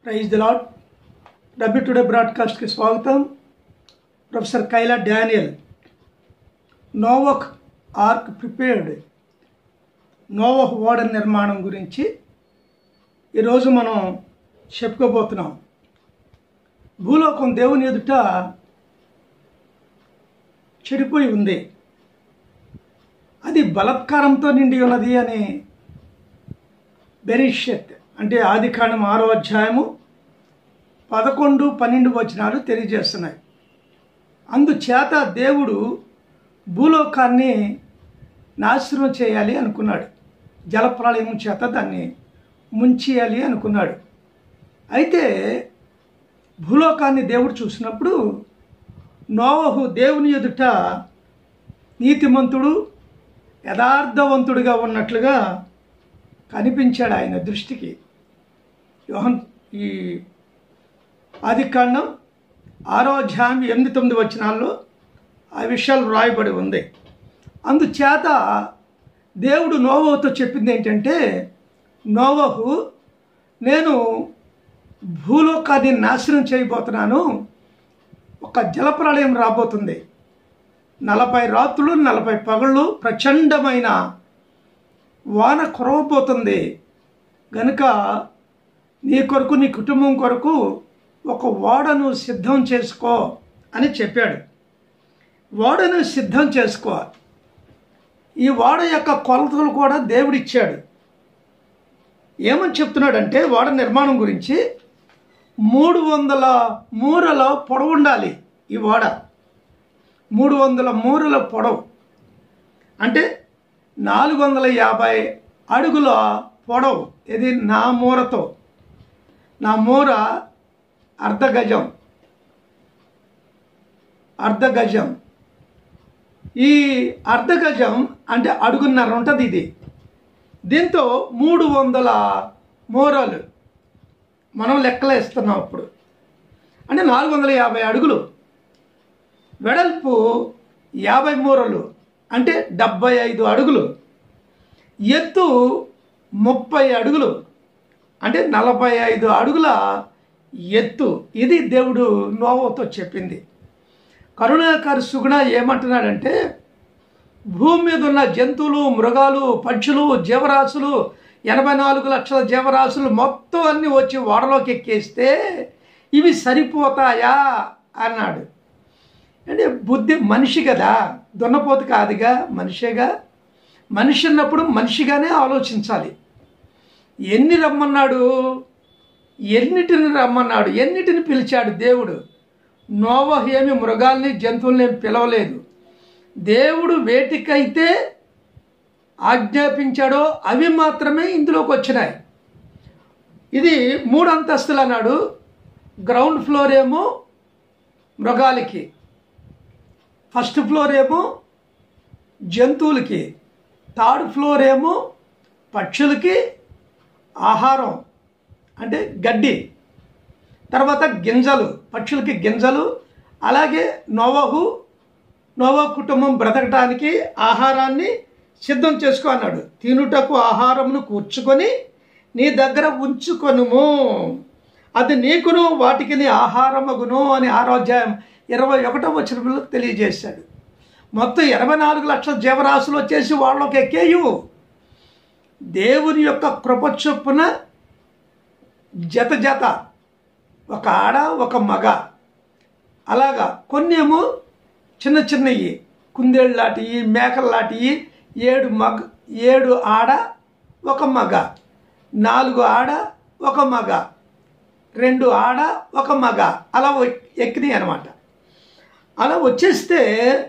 Praise the Lord W today బ్రాడ్కాస్ట్కి స్వాగతం professor Kayla Daniel Novak ark prepared Noah ఓడ నిర్మాణం గురించి ఈరోజు మనం చెప్పుకోబోతున్నాం భూలోకం దేవుని ఎదుట చెడిపోయి ఉంది అది బలత్కారంతో నిండి ఉన్నది అని బెరిషత్ అంటే ఆదికాండం ఆరో అధ్యాయము పదకొండు పన్నెండు వచనాలు తెలియజేస్తున్నాయి అందుచేత దేవుడు భూలోకాన్ని నాశనం చేయాలి అనుకున్నాడు జలప్రళయం చేత దాన్ని ముంచేయాలి అనుకున్నాడు అయితే భూలోకాన్ని దేవుడు చూసినప్పుడు నోవహు దేవుని ఎదుట నీతిమంతుడు యథార్థవంతుడిగా ఉన్నట్లుగా కనిపించాడు ఆయన దృష్టికి యోహన్ ఈ ఆదికాండం ఆరో అధ్యాయం ఎనిమిది తొమ్మిది వచనాల్లో ఆ విషయాలు వ్రాయబడి ఉంది అందుచేత దేవుడు నోవహుతో చెప్పింది ఏంటంటే నోవహు నేను భూలోకాన్ని నాశనం చేయబోతున్నాను ఒక జలప్రళయం రాబోతుంది నలభై రాత్రులు నలభై పగళ్ళు ప్రచండమైన వాన కురవబోతుంది గనుక నీ కొరకు నీ కుటుంబం కొరకు ఒక ఓడను సిద్ధం చేసుకో అని చెప్పాడు ఓడను సిద్ధం చేసుకో ఈ ఓడ యొక్క కొలతలు కూడా దేవుడిచ్చాడు ఏమని చెప్తున్నాడంటే ఓడ నిర్మాణం గురించి మూడు వందల మూరల పొడవు ఉండాలి ఈ ఓడ మూడు వందల మూరల పొడవు అంటే నాలుగు వందల యాభై అడుగుల పొడవు ఇది నా మూరతో నా మూర అర్ధ గజం అర్ధ గజం ఈ అర్ధ గజం అంటే అడుగున్నర ఉంటుంది ఇది దీంతో మూడు వందల మూరలు మనం లెక్కలేస్తున్నాం ఇప్పుడు అంటే నాలుగు వందల యాభై అడుగులు వెడల్పు యాభై మూరలు అంటే డెబ్బై ఐదు అడుగులు ఎత్తు ముప్పై అడుగులు అంటే నలభై ఐదు అడుగుల ఎత్తు ఇది దేవుడు నోవతో చెప్పింది కరుణాకర్ సుగుణ ఏమంటున్నాడంటే భూమి మీద ఉన్న జంతువులు మృగాలు పక్షులు జీవరాశులు ఎనభై నాలుగు లక్షల జీవరాశులు మొత్తం అన్నీ వచ్చి ఓడలోకి ఎక్కేస్తే ఇవి సరిపోతాయా అన్నాడు అంటే బుద్ధి మనిషి కదా దున్నపోతు కాదుగా మనిషేగా మనిషి అన్నప్పుడు మనిషిగానే ఆలోచించాలి ఎన్ని రమ్మన్నాడు ఎన్నిటిని రమ్మన్నాడు ఎన్నిటిని పిలిచాడు దేవుడు నోవహ్ ఏమి మృగాల్ని జంతువుల్ని ఏమి పిలవలేదు దేవుడు వేటికైతే ఆజ్ఞాపించాడో అవి మాత్రమే ఇందులోకి వచ్చినాయి ఇది మూడు అంతస్తులు అన్నాడు గ్రౌండ్ ఫ్లోర్ ఏమో మృగాలకి ఫస్ట్ ఫ్లోర్ ఏమో జంతువులకి థర్డ్ ఫ్లోర్ ఏమో పక్షులకి ఆహారం అంటే గడ్డి తర్వాత గింజలు పక్షులకి గింజలు అలాగే నోవహు నోవా కుటుంబం బ్రతకటానికి ఆహారాన్ని సిద్ధం చేసుకో అన్నాడు తినుటకు ఆహారమును కూర్చుకొని నీ దగ్గర ఉంచుకొనుము అది నీకును వాటికి నీ ఆహారమగును అని ఆరోగ్యం ఇరవై ఒకటో వచ్చిన తెలియజేశాడు మొత్తం ఇరవై నాలుగు లక్షల జీవరాశులు వచ్చేసి వాళ్ళకి ఎక్కేయు దేవుని యొక్క కృప చొప్పున జత జత ఒక ఆడ ఒక మగ అలాగా కొన్ని ఏమో చిన్న చిన్నవి కుందేళ్ళు లాంటివి మేకలు లాంటివి ఏడు మగ ఏడు ఆడ ఒక మగ నాలుగు ఆడ ఒక మగ రెండు ఆడ ఒక మగ అలా ఎక్కినాయి అనమాట అలా వచ్చేస్తే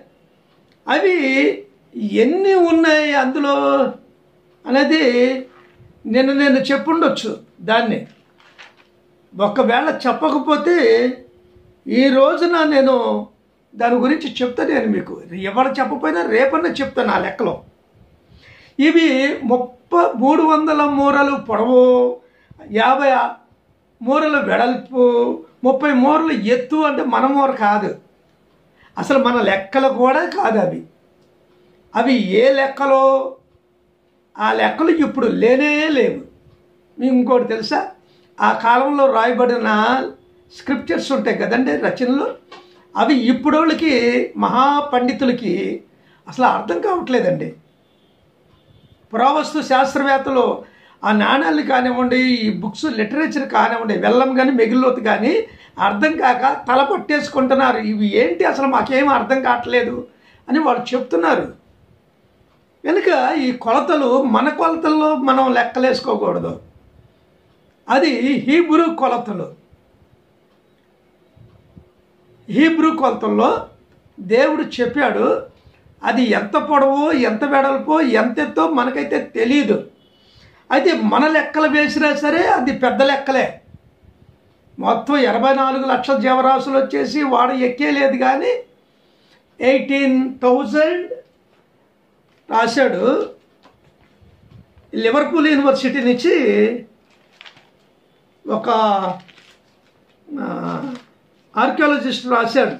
అవి ఎన్ని ఉన్నాయి అందులో అనేది నేను నేను చెప్పుండొచ్చు దాన్ని ఒకవేళ చెప్పకపోతే ఈ రోజున నేను దాని గురించి చెప్తా నేను మీకు ఎవరు చెప్పపోయినా రేపన్నా చెప్తాను ఆ లెక్కలో ఇవి ముప్ప మూడు వందల మూరలు పొడవు యాభై మూరల వెడల్పు ముప్పై మూరలు ఎత్తు అంటే మన మూర కాదు అసలు మన లెక్కలు కూడా కాదు అవి అవి ఏ లెక్కలో ఆ లెక్కలు ఇప్పుడు లేనే లేవు మీకు ఇంకోటి తెలుసా ఆ కాలంలో రాయబడిన స్క్రిప్చర్స్ ఉంటాయి కదండి రచనలు అవి ఇప్పుడోళ్ళకి మహాపండితులకి అసలు అర్థం కావట్లేదండి పురావస్తు శాస్త్రవేత్తలు ఆ నాణాలు కానివ్వండి ఈ బుక్స్ లిటరేచర్ కానివ్వండి వెళ్ళం కానీ మిగిలిలోతు కానీ అర్థం కాక తల పట్టేసుకుంటున్నారు ఇవి ఏంటి అసలు మాకేం అర్థం కావట్లేదు అని వాళ్ళు చెప్తున్నారు కనుక ఈ కొలతలు మన కొలతల్లో మనం లెక్కలేసుకోకూడదు అది హీబ్రూ కొలతలు హీబ్రూ కొలతల్లో దేవుడు చెప్పాడు అది ఎంత పొడవో ఎంత వెడల్పో ఎంత ఎత్తో మనకైతే తెలియదు అయితే మన లెక్కలు వేసినా సరే అది పెద్ద లెక్కలే మొత్తం ఎనభై నాలుగు లక్షల జీవరాశులు వచ్చేసి వాడ ఎక్కేలేదు కానీ ఎయిటీన్ థౌజండ్ రాశాడు లివర్పూల్ యూనివర్సిటీ నుంచి ఒక ఆర్కియాలజిస్ట్ రాశాడు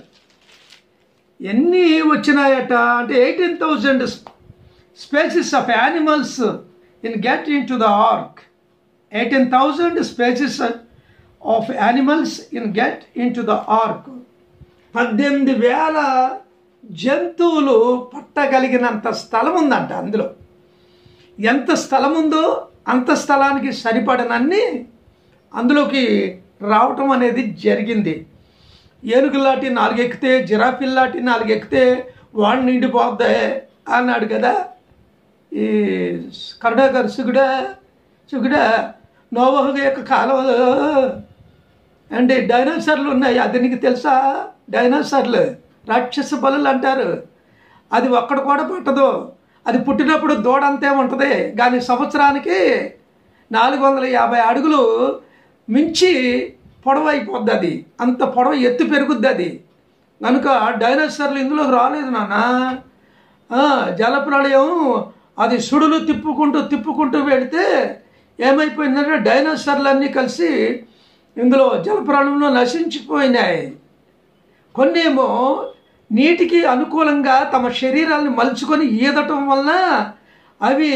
ఎన్ని వచ్చినాయట అంటే eighteen thousand species of animals in get into the ark eighteen thousand species of animals in get into the ark పద్దెనిమిది వేల జంతువులు పట్టగలిగినంత స్థలం ఉందంట అందులో ఎంత స్థలం ఉందో అంత స్థలానికి సరిపడనన్ని అందులోకి రావటం అనేది జరిగింది ఏనుగులాంటి నాలుగు ఎక్కితే జిరాఫిల్లాంటి నాలుగు ఎక్కితే వాడిని నిండిపోద్దే అన్నాడు కదా ఈ కరుణాకర్ సుగుడ సుగుడ నోవహు యొక్క కాలంలో అంటే డైనోసార్లు ఉన్నాయి అది నీకు తెలుసా డైనోసార్లు రాక్షస బలులు అంటారు అది ఒక్కడ కూడా పట్టదు అది పుట్టినప్పుడు దూడంతే ఉంటుంది కానీ సంవత్సరానికి నాలుగు వందల యాభై అడుగులు మించి పొడవు అయిపోద్ది అది అంత పొడవు ఎత్తు పెరుగుద్ది అది కనుక డైనోసార్లు ఇందులోకి రాలేదు నాన్న ఆ, జలప్రళయం అది సుడులు తిప్పుకుంటూ తిప్పుకుంటూ వెళితే ఏమైపోయిందంటే డైనోసార్లు అన్నీ కలిసి ఇందులో జలప్రళయంలో నశించిపోయినాయి కొన్నేమో నీటికి అనుకూలంగా తమ శరీరాన్ని మలుచుకొని ఈదటం వలన అవి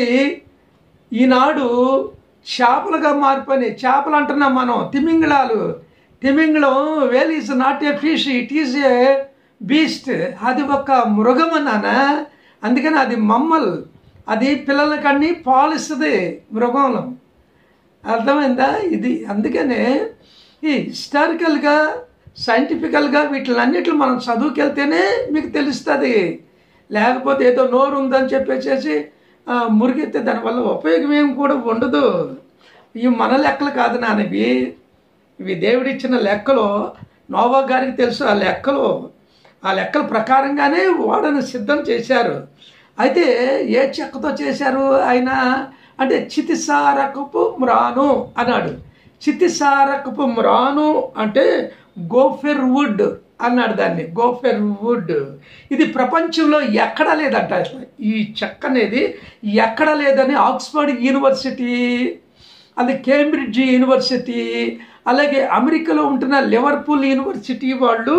ఈనాడు చేపలుగా మారిపోయినాయి చేపలు అంటున్నాం మనం తిమింగళాలు తిమింగళం whale is not a fish it is a beast అది ఒక మృగం నాన్న అందుకని అది మమ్మల్ అది పిల్లలకన్నీ పాలిస్తుంది మృగంలో అర్థమైందా ఇది అందుకనే ఈ హిస్టారికల్గా సైంటిఫికల్గా వీటిలన్నిటిని మనం చదువుకెళ్తేనే మీకు తెలుస్తుంది లేకపోతే ఏదో నోరు ఉందని చెప్పేసేసి ఆ, మురిగెత్తే దానివల్ల ఉపయోగం ఏం కూడా ఉండదు ఇవి మన లెక్కలు కాదు నాన్నవి ఇవి దేవుడిచ్చిన లెక్కలు నోవా గారికి తెలుసు ఆ లెక్కలు ఆ లెక్కల ప్రకారంగానే ఓడను సిద్ధం చేశారు అయితే ఏ చెక్కతో చేశారు ఆయన అంటే చితిసారకపు మ్రాను అన్నాడు చితిసారకపు మ్రాను అంటే గోఫెర్ వుడ్ అన్నాడు దాన్ని గోఫెర్ వుడ్ ఇది ప్రపంచంలో ఎక్కడా లేదంట అసలు. ఈ చెక్క అనేది ఎక్కడ లేదని ఆక్స్ఫర్డ్ యూనివర్సిటీ అది కేంబ్రిడ్జ్ యూనివర్సిటీ అలాగే అమెరికాలో ఉంటున్న లివర్పూల్ యూనివర్సిటీ వాళ్ళు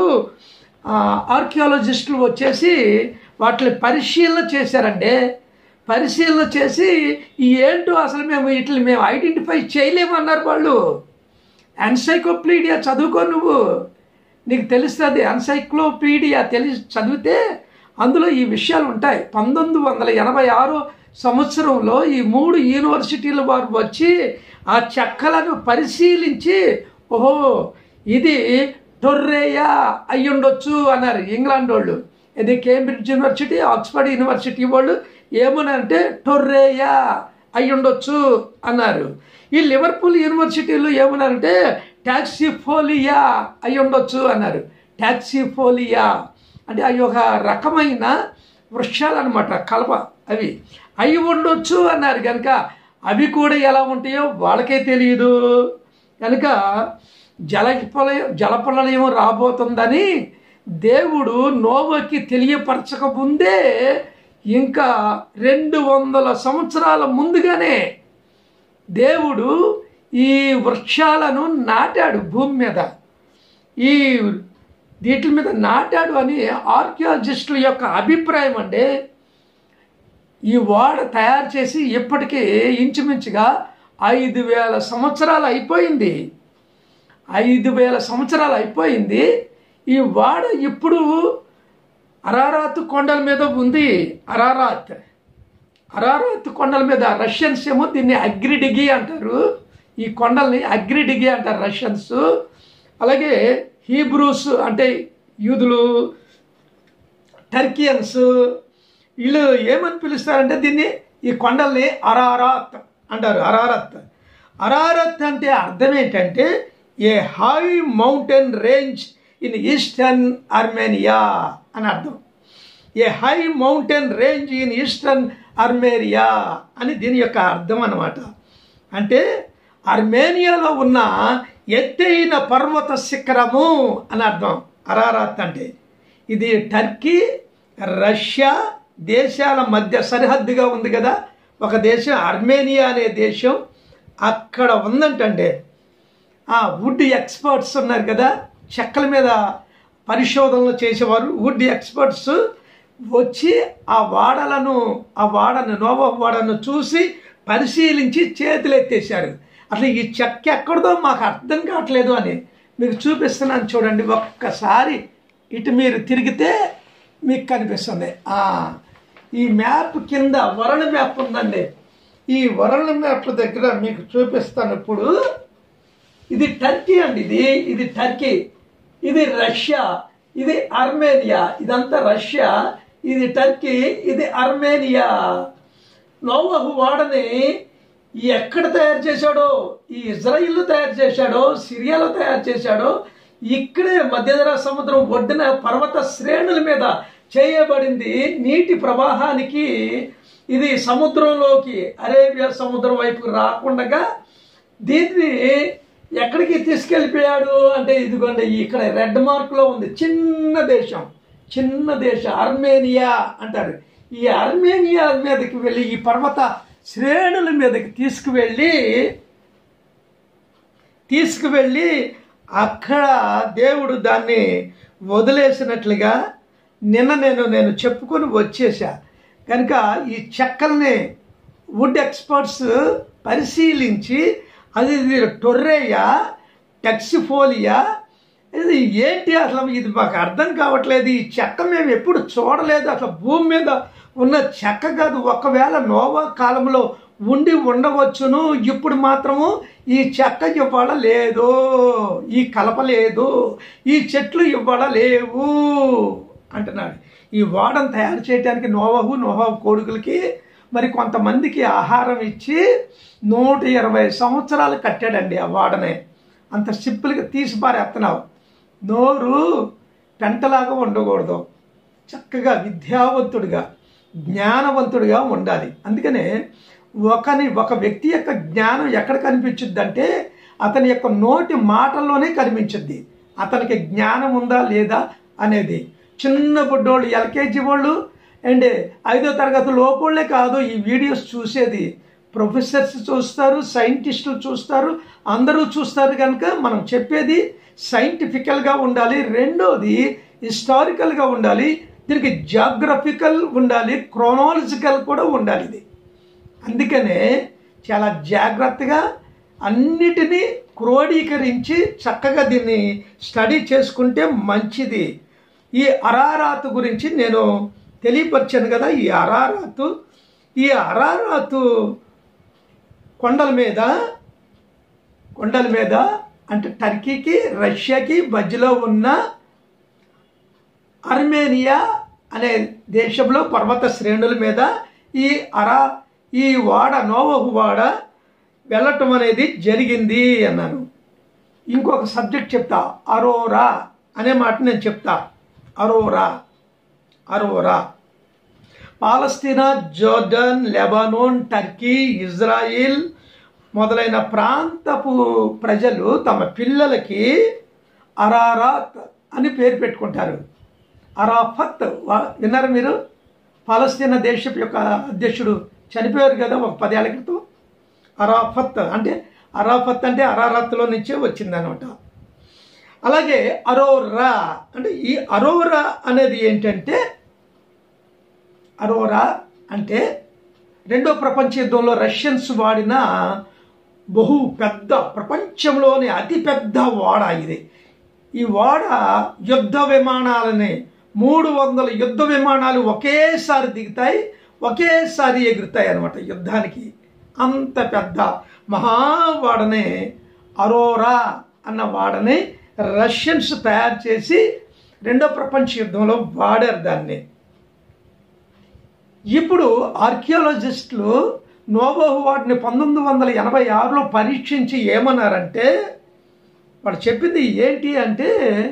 ఆర్కియాలజిస్టులు వచ్చేసి వాటిని పరిశీలన చేశారండి పరిశీలన చేసి ఈ ఏంటో అసలు మేము వీటిని మేము ఐడెంటిఫై చేయలేమన్నారు వాళ్ళు ఎన్సైక్లోపీడియా చదువుకో నువ్వు నీకు తెలుస్తుంది ఎన్సైక్లోపీడియా తెలిసి చదివితే అందులో ఈ విషయాలు ఉంటాయి పంతొమ్మిది వందల ఎనభై ఆరు సంవత్సరంలో ఈ మూడు యూనివర్సిటీల వారు వచ్చి ఆ చెక్కలను పరిశీలించి ఓహో ఇది టొర్రేయా అయ్యుండొచ్చు అన్నారు ఇంగ్లాండ్ వాళ్ళు ఇది కేంబ్రిడ్జ్ యూనివర్సిటీ ఆక్స్ఫర్డ్ యూనివర్సిటీ వాళ్ళు ఏమనంటే టొర్రేయా అయ్యుండొచ్చు అన్నారు ఈ లివర్పూల్ యూనివర్సిటీలో ఏమన్నారంటే టాక్సిఫోలియా అయి ఉండొచ్చు అన్నారు టాక్సిఫోలియా అంటే అవి ఒక రకమైన వృక్షాలు అనమాట కలప అవి అవి ఉండొచ్చు అన్నారు కనుక అవి కూడా ఎలా ఉంటాయో వాళ్ళకే తెలియదు కనుక జలప్రలయం జలప్రలయం రాబోతుందని దేవుడు నోవకి తెలియపరచక ముందే ఇంకా రెండు వందల సంవత్సరాల ముందుగానే దేవుడు ఈ వృక్షాలను నాటాడు భూమి మీద ఈ వీటి మీద నాటాడు అని ఆర్కియాలజిస్టుల యొక్క అభిప్రాయం అండి ఈ ఓడ తయారు చేసి ఇప్పటికీ ఇంచుమించుగా ఐదు వేల సంవత్సరాలు అయిపోయింది ఐదు వేల సంవత్సరాలు అయిపోయింది ఈ వాడ ఇప్పుడు అరారాత్ కొండల మీద ఉంది అరారాత్ అరారాత్ కొండల మీద రష్యన్స్ ఏమో దీన్ని అగ్రిడిగి అంటారు ఈ కొండల్ని అగ్రిడిగి అంటారు రష్యన్స్ అలాగే హీబ్రూస్ అంటే యూదులు టర్కియన్స్ వీళ్ళు ఏమని పిలుస్తారంటే దీన్ని ఈ కొండల్ని అరారాత్ అంటారు అరారత్ అరారత్ అంటే అర్థం ఏంటంటే a high mountain range in eastern Armenia అని అర్థం a high mountain range in eastern Armenia అని దీని యొక్క అర్థం అన్నమాట అంటే అర్మేనియాలో ఉన్న ఎత్తైన పర్వత శిఖరము అని అర్థం అరారాత్ అంటే ఇది టర్కీ రష్యా దేశాల మధ్య సరిహద్దుగా ఉంది కదా ఒక దేశం అర్మేనియా అనే దేశం అక్కడ ఉందంటండి ఆ వుడ్ ఎక్స్పర్ట్స్ ఉన్నారు కదా చెక్కల మీద పరిశోధనలు చేసేవారు వుడ్ ఎక్స్పర్ట్స్ వచ్చి ఆ వాడలను ఆ వాడను నోవా వాడను చూసి పరిశీలించి చేతులు ఎత్తేసారు అసలు ఈ చెక్క ఎక్కడదో మాకు అర్థం కావట్లేదు అని మీకు చూపిస్తున్నాను చూడండి ఒక్కసారి ఇటు మీరు తిరిగితే మీకు కనిపిస్తుంది ఆ, ఈ మ్యాప్ కింద వరణ మ్యాప్ ఉందండి ఈ వరణ మ్యాప్ దగ్గర మీకు చూపిస్తాను ఇప్పుడు ఇది టర్కీ అండి ఇది ఇది టర్కీ ఇది రష్యా ఇది అర్మేనియా ఇదంతా రష్యా ఇది టర్కీ ఇది అర్మేనియా నోవహు వాడని ఎక్కడ తయారు చేశాడో ఈ ఇజ్రాయిల్ తయారు చేశాడో సిరియాలో తయారు చేశాడో ఇక్కడే మధ్యధరా సముద్రం ఒడ్డున పర్వత శ్రేణుల మీద చేయబడింది నీటి ప్రవాహానికి ఇది సముద్రంలోకి అరేబియా సముద్రం వైపు రాకుండా దీన్ని ఎక్కడికి తీసుకెళ్ళిపోయాడు అంటే ఇదిగోండి ఇక్కడ రెడ్ మార్క్లో ఉంది చిన్న దేశం చిన్న దేశం అర్మేనియా అంటారు ఈ అర్మేనియా మీదకి వెళ్ళి ఈ పర్వత శ్రేణుల మీదకి తీసుకువెళ్ళి తీసుకువెళ్ళి అక్కడ దేవుడు దాన్ని వదిలేసినట్లుగా నిన్న నేను నేను చెప్పుకొని వచ్చేసా కనుక ఈ చెక్కల్ని వుడ్ ఎక్స్పర్ట్స్ పరిశీలించి అది ఇది టొర్రేయా టెక్సిఫోలియా ఇది ఏంటి అసలు ఇది మాకు అర్థం కావట్లేదు ఈ చెక్క మేము ఎప్పుడు చూడలేదు అసలు భూమి మీద ఉన్న చెక్క కాదు ఒకవేళ నోవా కాలంలో ఉండి ఉండవచ్చును ఇప్పుడు మాత్రము ఈ చెక్క ఇవ్వాల లేదు ఈ కలప లేదు ఈ చెట్లు ఇవ్వాల లేవు అంటున్నాడు ఈ వాడను తయారు చేయడానికి నోవహు నోవహు కొడుకులకి మరి కొంతమందికి ఆహారం ఇచ్చి నూట ఇరవై సంవత్సరాలు కట్టాడండి ఆ వాడనే అంత సింపుల్గా తీసి పారేస్తున్నావు నోరు పెంటలాగా ఉండకూడదు చక్కగా విద్యావంతుడిగా జ్ఞానవంతుడిగా ఉండాలి అందుకనే ఒకని ఒక వ్యక్తి యొక్క జ్ఞానం ఎక్కడ కనిపించుద్దంటే అతని యొక్క నోటి మాటల్లోనే కనిపించుద్ది అతనికి జ్ఞానం ఉందా లేదా అనేది చిన్న బుడ్డోళ్ళు ఎల్కేజీ వాళ్ళు అండ్ ఐదో తరగతి లోపలే కాదు ఈ వీడియోస్ చూసేది ప్రొఫెసర్స్ చూస్తారు సైంటిస్టులు చూస్తారు అందరూ చూస్తారు కనుక మనం చెప్పేది సైంటిఫికల్గా ఉండాలి రెండోది హిస్టారికల్గా ఉండాలి దీనికి జాగ్రఫికల్ ఉండాలి క్రోనాలజికల్ కూడా ఉండాలి ఇది అందుకనే చాలా జాగ్రత్తగా అన్నిటినీ క్రోడీకరించి చక్కగా దీన్ని స్టడీ చేసుకుంటే మంచిది ఈ అరారాతు గురించి నేను తెలియపరిచాను కదా ఈ అరారాతు ఈ అరారాతు కొండల మీద కొండల మీద అంటే టర్కీకి రష్యాకి మధ్యలో ఉన్న అర్మేనియా అనే దేశంలో పర్వత శ్రేణుల మీద ఈ అరా ఈ వాడ నోవహు వాడ వెళ్ళటం అనేది జరిగింది అన్నాను ఇంకొక సబ్జెక్ట్ చెప్తా అరోరా అనే మాట నేను చెప్తా అరోరా అరోరా పాలస్తీనా జోర్డన్ లెబనోన్ టర్కీ ఇజ్రాయిల్ మొదలైన ప్రాంతపు ప్రజలు తమ పిల్లలకి అరారాత్ అని పేరు పెట్టుకుంటారు అరాఫత్ వా- విన్నారా మీరు పాలస్తీనా దేశపు యొక్క అధ్యక్షుడు చనిపోయారు కదా ఒక పదేళ్ల క్రితం అరాఫత్ అంటే అరాఫత్ అంటే అరారత్లో నుంచే వచ్చిందనమాట అలాగే అరోరా అంటే ఈ అరోరా అనేది ఏంటంటే అరోరా అంటే రెండో ప్రపంచ యుద్ధంలో రష్యన్స్ వాడిన బహు పెద్ద ప్రపంచంలోని అతి పెద్ద ఓడ ఇది ఈ ఓడ యుద్ధ విమానాలని మూడు వందల యుద్ధ విమానాలు ఒకేసారి దిగుతాయి ఒకేసారి ఎగురుతాయి అనమాట యుద్ధానికి అంత పెద్ద మహావాడనే అరోరా అన్న వాడని రష్యన్స్ తయారు చేసి రెండో ప్రపంచ యుద్ధంలో వాడారు దాన్ని ఇప్పుడు ఆర్కియాలజిస్టులు నోబోహు వాటిని పంతొమ్మిది వందల ఎనభై ఆరులో పరీక్షించి ఏమన్నారంటే వాళ్ళు చెప్పింది ఏంటి అంటే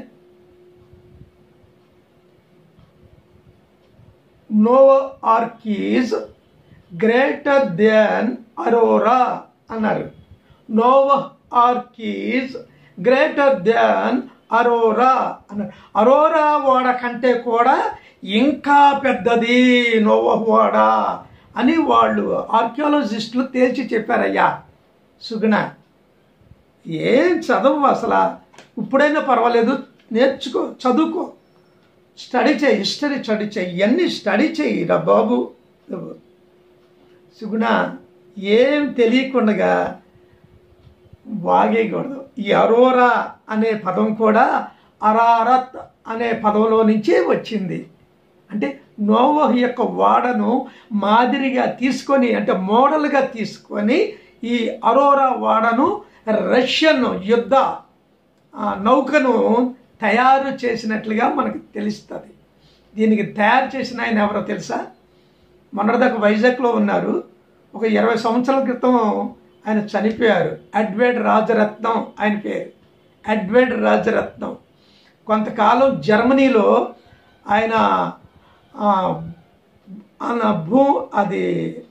నో ఆర్కీస్ గ్రేటర్ దాన్ అరోరా అన్నారు నోవ ఆర్కీస్ గ్రేటర్ దాన్ అరోరా అన్నారు అరోరా ఓడ కంటే కూడా ఇంకా పెద్దది నోవహ్ ఓడ అని వాళ్ళు ఆర్కియాలజిస్టులు తేల్చి చెప్పారయ్యా సుగుణ ఏం చదవు అసలు ఇప్పుడైనా పర్వాలేదు నేర్చుకో చదువుకో స్టడీ చేయి హిస్టరీ స్టడీ చేయి ఇవన్నీ స్టడీ చేయి రా బాబు నువ్వు సుగుణ ఏం తెలియకుండా వాగేయకూడదు ఈ అరోరా అనే పదం కూడా అరారత్ అనే పదంలో నుంచే వచ్చింది అంటే నోవహ్ యొక్క వాడను మాదిరిగా తీసుకొని అంటే మోడల్గా తీసుకొని ఈ అరోరా వాడను రష్యన్ యుద్ధ ఆ, నౌకను తయారు చేసినట్లుగా మనకు తెలుస్తుంది దీనికి తయారు చేసిన ఆయన ఎవరో తెలుసా మొన్నటిదాకా వైజాగ్లో ఉన్నారు ఒక ఇరవై సంవత్సరాల క్రితం ఆయన చనిపోయారు అడ్వేడ్ రాజరత్నం ఆయన పేరు అడ్వేడ్ రాజరత్నం కొంతకాలం జర్మనీలో ఆయన ఆ, ఆయన భూ అది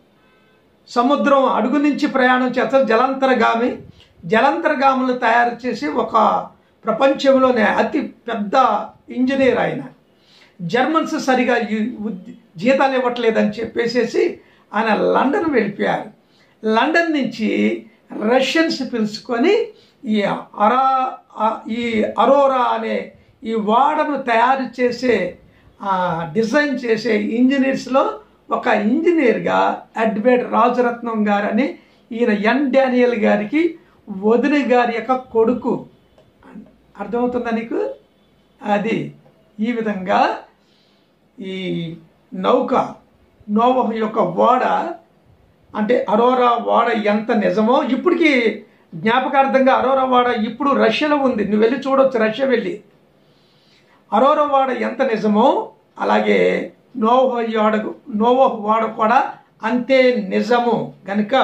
సముద్రం అడుగు నుంచి ప్రయాణం చేస్తారు జలాంతరగామి జలాంతరగాములు తయారు చేసి ఒక ప్రపంచంలోనే అతి పెద్ద ఇంజనీర్ ఆయన జర్మన్స్ సరిగా ఈ ఉద్- జీతాలు ఇవ్వట్లేదని చెప్పేసేసి ఆయన లండన్ వెళ్ళిపోయారు లండన్ నుంచి రష్యన్స్ పిలుచుకొని ఈ అరా ఆ- ఈ అరోరా అనే ఈ వాడను తయారు చేసే ఆ, డిజైన్ చేసే ఇంజనీర్స్లో ఒక ఇంజనీర్గా అడ్వేట్ రాజరత్నం గారని ఈయన ఎన్ డానియల్ గారికి వదిన గారి యొక్క కొడుకు అర్థమవుతుందా నీకు అది ఈ విధంగా ఈ నౌక నోవహ యొక్క ఓడ అంటే అరోరా ఓడ ఎంత నిజమో ఇప్పటికీ జ్ఞాపకార్థంగా అరోరా ఓడ ఇప్పుడు రష్యాలో ఉంది నువ్వు వెళ్ళి చూడొచ్చు రష్యా వెళ్ళి అరోరా వాడ ఎంత నిజమో అలాగే నోవహ వాడ నోవహ వాడ కూడా అంతే నిజము కనుక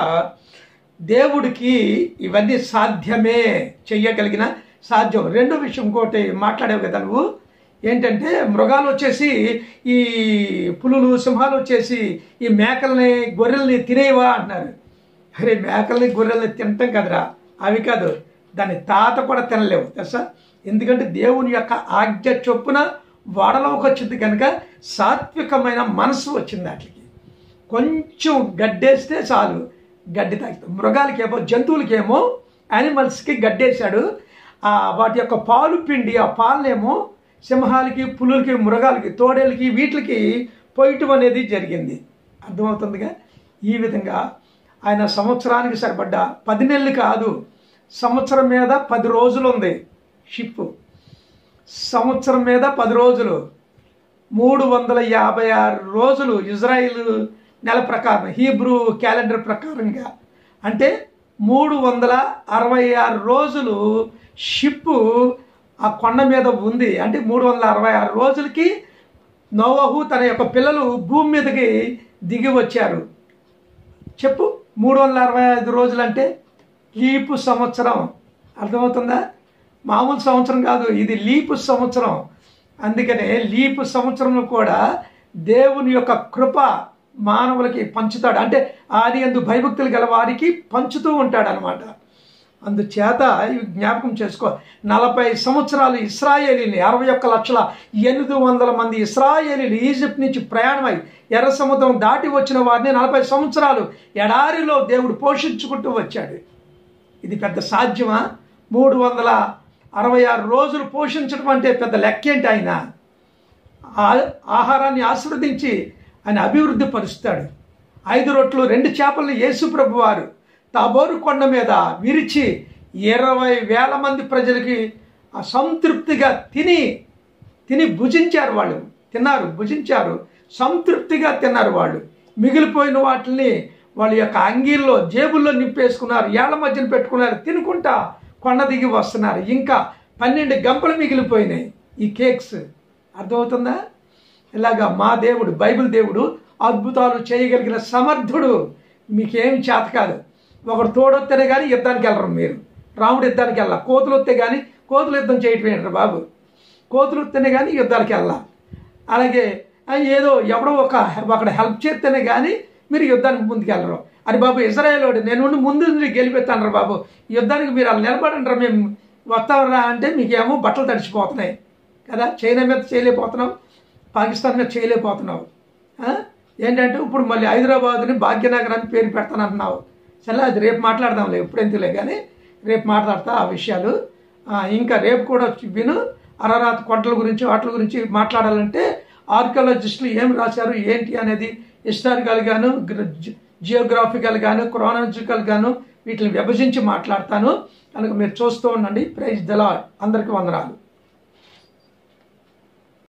దేవుడికి ఇవన్నీ సాధ్యమే చెయ్యగలిగిన సాధ్యం రెండో విషయం ఇంకోటి మాట్లాడావు కదా నువ్వు ఏంటంటే మృగాలు వచ్చేసి ఈ పులులు సింహాలు వచ్చేసి ఈ మేకల్ని గొర్రెల్ని తినేవా అంటున్నారు అరే మేకల్ని గొర్రెల్ని తినటం కదరా అవి కాదు దాని తాత కూడా తినలేవు తెలుసా ఎందుకంటే దేవుని యొక్క ఆజ్ఞ చొప్పున వాడలోకి వచ్చింది కనుక సాత్వికమైన మనసు వచ్చింది వాటికి కొంచెం గడ్డేస్తే చాలు గడ్డి తాగుతాం మృగాలకేమో జంతువులకేమో యానిమల్స్కి గడ్డేశాడు ఆ వాటి యొక్క పాలు పిండి ఆ పాలనేమో సింహాలకి పులులకి మృగాలకి తోడేలకి వీటికి పోయటం అనేది జరిగింది అర్థమవుతుందిగా ఈ విధంగా ఆయన సంవత్సరానికి సరిపడ్డ పది నెలలు కాదు సంవత్సరం మీద పది రోజులు ఉంది షిప్ సంవత్సరం మీద పది రోజులు మూడు వందల యాభై ఆరు రోజులు ఇజ్రాయిల్ నెల ప్రకారం హీబ్రూ క్యాలెండర్ ప్రకారంగా అంటే మూడు వందల అరవై ఆరు రోజులు షిప్ ఆ కొండ మీద ఉంది అంటే మూడు వందల అరవై ఆరు రోజులకి నోవహు తన యొక్క పిల్లలు భూమి మీదకి దిగి వచ్చారు చెప్పు మూడు వందల అరవై ఐదు రోజులు అంటే లీపు సంవత్సరం అర్థమవుతుందా మామూలు సంవత్సరం కాదు ఇది లీపు సంవత్సరం అందుకనే లీపు సంవత్సరంలో కూడా దేవుని యొక్క కృప మానవులకి పంచుతాడు అంటే ఆది అందు భయభక్తులు గల వారికి పంచుతూ ఉంటాడు అనమాట అందుచేత ఇవి జ్ఞాపకం చేసుకో నలభై సంవత్సరాలు ఇస్రాయేలీని అరవై ఒక్క లక్షల ఎనిమిది వందల మంది ఇస్రాయేలీలు ఈజిప్ట్ నుంచి ప్రయాణమై ఎర్ర సముద్రం దాటి వచ్చిన వారిని నలభై సంవత్సరాలు ఎడారిలో దేవుడు పోషించుకుంటూ వచ్చాడు ఇది పెద్ద సాధ్యమా మూడు వందల అరవై ఆరు రోజులు పోషించడం అంటే పెద్ద లెక్కేంటి ఆయన ఆ- ఆహారాన్ని ఆశీర్వదించి ఆయన అభివృద్ధి పరుస్తాడు ఐదు రొట్లు రెండు చేపలను యేసు ప్రభు వారు తాబోరు కొండ మీద విరిచి ఇరవై వేల మంది ప్రజలకి ఆ సంతృప్తిగా తిని తిని భుజించారు వాళ్ళు తిన్నారు భుజించారు సంతృప్తిగా తిన్నారు వాళ్ళు మిగిలిపోయిన వాటిని వాళ్ళ యొక్క అంగీల్లో జేబుల్లో నింపేసుకున్నారు ఏళ్ల మధ్యన పెట్టుకున్నారు తినుకుంటా కొండ దిగి వస్తున్నారు ఇంకా పన్నెండు గంపలు మిగిలిపోయినాయి ఈ కేక్స్ అర్థమవుతుందా ఇలాగా మా దేవుడు బైబిల్ దేవుడు అద్భుతాలు చేయగలిగిన సమర్థుడు మీకేమి చేత కాదు ఒకడు తోడొస్తేనే కానీ యుద్ధానికి వెళ్ళరు మీరు రాముడు యుద్ధానికి వెళ్ళా కోతులు వస్తే కానీ కోతులు యుద్ధం చేయటం ఏంటారు బాబు కోతులు వస్తేనే కానీ యుద్ధానికి వెళ్ళా అలాగే ఆ, ఏదో ఎవడో ఒక ఒకడు హెల్ప్ చేస్తేనే కానీ మీరు యుద్ధానికి ముందుకు వెళ్ళరు అని బాబు ఇజ్రాయేలోడు నేను ఉండి ముందు నుండి గెలిపెత్తాను బాబు యుద్ధానికి మీరు అలా నిలబడంటారా మేము వస్తామరా అంటే మీకేమో బట్టలు తడిచిపోతున్నాయి కదా చైనా మీద చేయలేకపోతున్నావు పాకిస్తాన్ మీద చేయలేకపోతున్నావు ఆ? ఏంటంటే ఇప్పుడు మళ్ళీ హైదరాబాద్ని భాగ్యనగరాన్ని పేరు పెడతానంటున్నావు సరే అది రేపు మాట్లాడదాంలే ఇప్పుడు ఎందుకులే కానీ రేపు మాట్లాడతా ఆ విషయాలు ఆ, ఇంకా రేపు కూడా విను అరరాత్ కొండల గురించి వాటి గురించి మాట్లాడాలంటే ఆర్కియాలజిస్టులు ఏం రాశారు ఏంటి అనేది హిస్టారికల్ గాను జియోగ్రాఫికల్ గాను క్రోనాలజికల్ గాను వీటిని విభజించి మాట్లాడతాను కనుక మీరు చూస్తూ ఉండండి ప్రైజ్ దలా అందరికీ వందనాలు